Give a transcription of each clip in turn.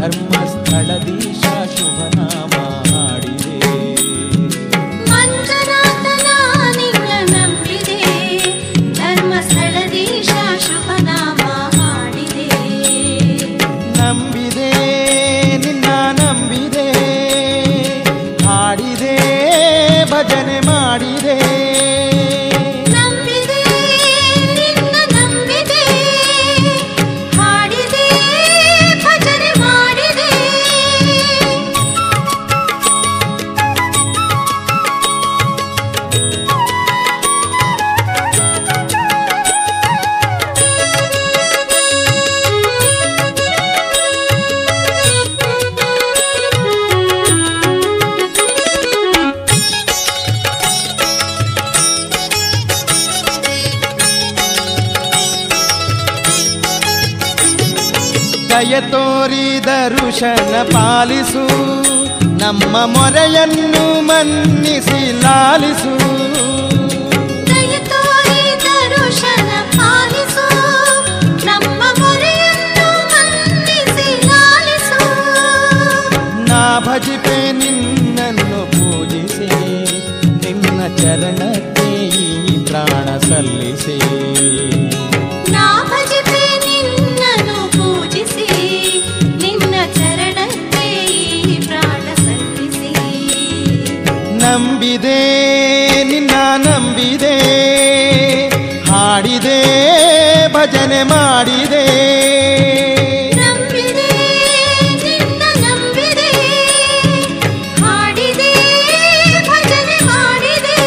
ಧರ್ಮಸ್ಥಳದೀಶ ಶುಭನಾಮ ಹಾಡಿದೆ ಮಂಜುನಾಥನ ನಿನ್ನ ನಂಬಿದೆ ಧರ್ಮಸ್ಥಳದೀಶ ಶುಭನಾಮ ಹಾಡಿದೆ ನಂಬಿದೆ ನಿನ್ನ ನಂಬಿದೆ ಹಾಡಿದೆ ಭಜನೆ ಮಾಡಿದೆ ನಂಬಿದೆ ನಿನ್ನ ನಂಬಿದೆ ಹಾಡಿದೆ ಭಜನೆ ಮಾಡಿದೆ ದಯ ತೋರಿ ದರುಶನ ಪಾಲಿಸು ನಮ್ಮ ಮೊರೆಯನ್ನು ಮನ್ನಿಸಿ ಲಾಲಿಸು ದಯ ತೋರಿ ದರುಶನ ಪಾಲಿಸು ನಮ್ಮ ಮೊರೆಯನ್ನು ಮನ್ನಿಸಿ ಲಾಲಿಸು ನಾ ಭಜಿಪೆ ನಿನ್ನನ್ನು ಪೂಜಿಸಿ ನಿನ್ನ ಚರಣಕ್ಕೆ ಈ ಪ್ರಾಣ ಸಲ್ಲಿಸಿ ನಾ ಭಜಿಪೆ ನಿನ್ನನ್ನು ಪೂಜಿಸಿ ನಿನ್ನ ಚರಣಕ್ಕೆ ಈ ಪ್ರಾಣ ಸಲ್ಲಿಸಿ ನಂಬಿದೆ ನಿನ್ನ ನಂಬಿದೆ ಹಾಡಿದೆ ಭಜನೆ ಮಾಡಿದೆ ನಂಬಿದೆ ನಿನ್ನ ನಂಬಿದೆ ಹಾಡಿದೆ ಭಜನೆ ಮಾಡಿದೆ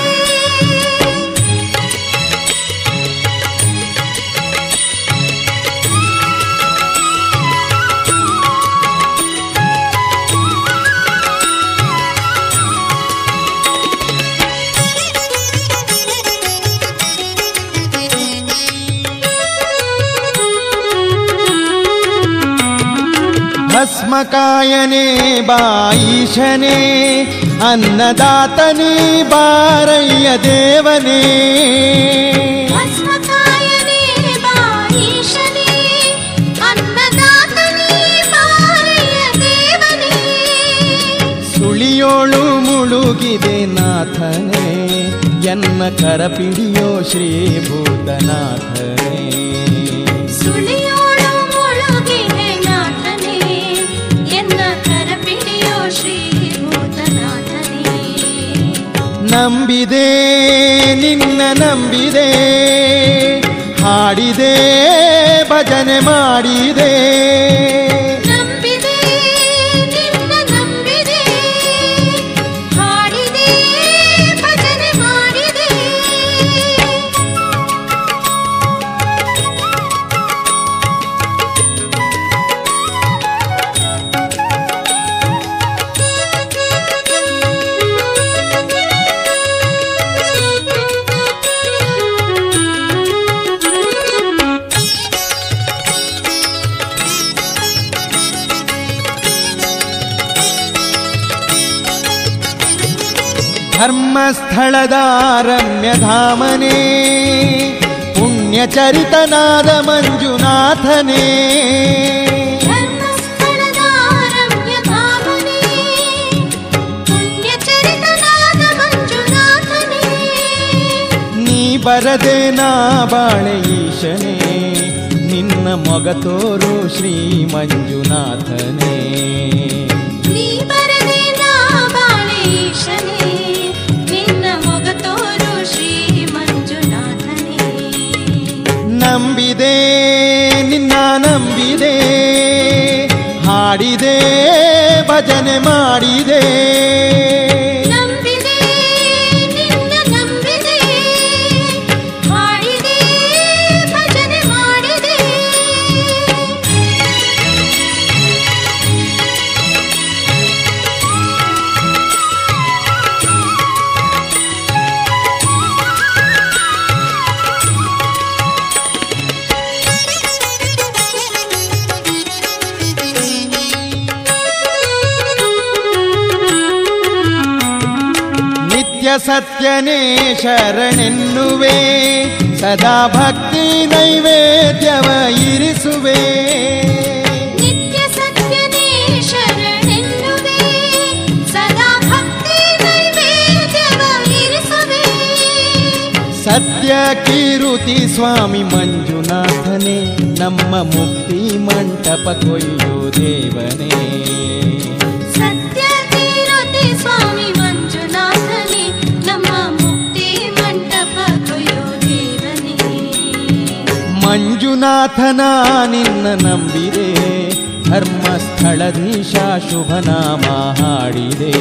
ಭಸ್ಮಕಾಯನೇ ಬಾಯಿಶನೇ ಅನ್ನದಾತನೇ ಬಾರಯ್ಯ ದೇವನೇ ಭಸ್ಮಕಾಯನೇ ಬಾಯಿಶನೇ ಅನ್ನದಾತನೇ ಬಾರೆಯ ದೇವನೇ ಸುಳಿಯೋಳು ಮುಳುಗಿದೆ ನಾಥನೇ ಎನ್ನ ಕರಪಿಡಿಯೋ ಶ್ರೀಭೂತನಾಥನೇ ಸುಳಿಯೋಳು ಮುಳುಗಿಹೆ ನಾಥನೇ ಎನ್ನ ಕರಪಿಡಿಯೋ ಶ್ರೀಭೂತನಾಥನೇ ನಂಬಿದೆ ನಿನ್ನ ನಂಬಿದೆ ಹಾಡಿದೆ ಭಜನೆ ಮಾಡಿದೆ ನಂಬಿದೆ ನಿನ್ನ ನಂಬಿದೆ ಹಾಡಿದೆ ಭಜನೆ ಮಾಡಿದೆ ಧರ್ಮಸ್ಥಳದ ರಮ್ಯಧಾಮನೇ ಪುಣ್ಯಚರಿತನಾದ ಮಂಜುನಾಥನೇ ಧರ್ಮಸ್ಥಳದ ರಮ್ಯಧಾಮನೇ ಪುಣ್ಯಚರಿತನಾದ ಮಂಜುನಾಥನೇ ನೀ ಬರದೆ ನಾ ಬಾಳೆ ಈಶನೇ ನಿನ್ನ ಮೊಗ ತೋರು ಶ್ರೀ ಮಂಜುನಾಥನೇ ನೀ ಬರದೆ ನಾ ಬಾಳೇಶನೇ ನಿನ್ನ ಮೊಗ ತೋರು ಶ್ರೀ ಮಂಜುನಾಥನೇ ನಂಬಿದೆ ನಿನ್ನ ನಂಬಿದೆ ಹಾಡಿದೆ ಭಜನೆ ಮಾಡಿದೆ ನಂಬಿದೆ ನಿನ್ನ ನಂಬಿದೆ ಹಾಡಿದೆ ಭಜನೆ ಮಾಡಿದೆ ನಿತ್ಯ ಸತ್ಯನೇ ಶರಣೆನ್ನುವೆ ಸದಾ ಭಕ್ತಿ ನೈವೇದ್ಯವ ಇರಿಸುವೆ ನಿತ್ಯ ಸತ್ಯನೇ ಸತ್ಯ ಕೀರುತಿ ಸ್ವಾಮಿ ಮಂಜುನಾಥನೇ ನಮ್ಮ ಮುಕ್ತಿ ಮಂಟಪ ಕೊಯ್ಯೋ ದೇವನೇ ಸತ್ಯ ತೀರತೆ ಸ್ವಾಮಿ ಮಂಜುನಾಥನೇ ನಮ್ಮ ಮುಕ್ತಿ ಮಂಟಪ ಕೊಯ್ಯೋ ದೇವನೇ ಮಂಜುನಾಥನ ನಿನ್ನ ನಂಬಿದೆ ಧರ್ಮಸ್ಥಳಧೀಶ ಶುಭನಾಮ ಹಾಡಿದೆ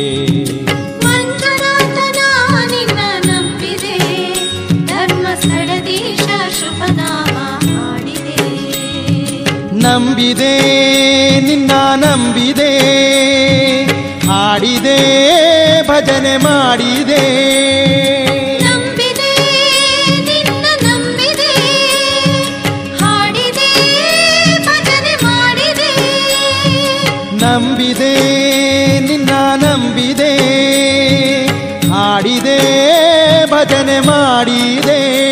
ಮಂಜುನಾಥನ ನಿನ್ನ ನಂಬಿದೆ ಧರ್ಮಸ್ಥಳದೀಶ ಶುಭನಾಮ ಹಾಡಿದೆ ನಂಬಿದೆ ನಿನ್ನ ನಂಬಿದೆ ಹಾಡಿದೆ ಭಜನೆ ಮಾಡಿದೆ ನಂಬಿದೆ ನಿನ್ನ ನಂಬಿದೆ ಹಾಡಿದೆ ಭಜನೆ ಮಾಡಿದೆ ನಂಬಿದೆ ನಿನ್ನ ನಂಬಿದೆ ಹಾಡಿದೆ ಭಜನೆ ಮಾಡಿದೆ